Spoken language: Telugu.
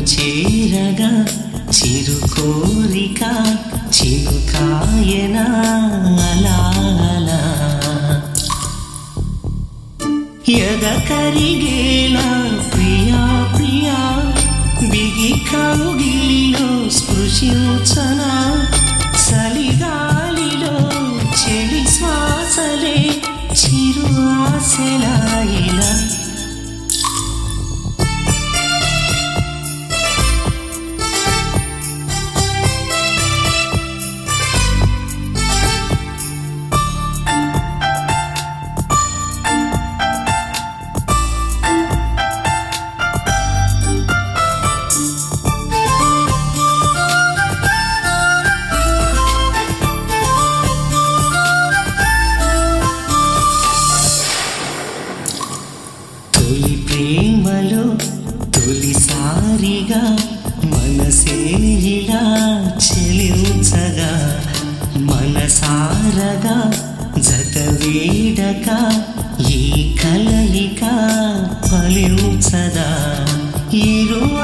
చేరగా చిరు కోరిక చిరుకాయన అలా అలా ఎద కరిగేలా ప్రియా ప్రియా బిగి కౌగిలిలో స్పృశించనా చలిగాలిలో చెలి శ్వాసలే చిరు ఆశలాయిలా తొలి ప్రేమలో తొలిసారిగా మనసే ఇలా చెలించగా మనసారగా జత వేడక ఈ కలయిక ఫలించదా ఇరు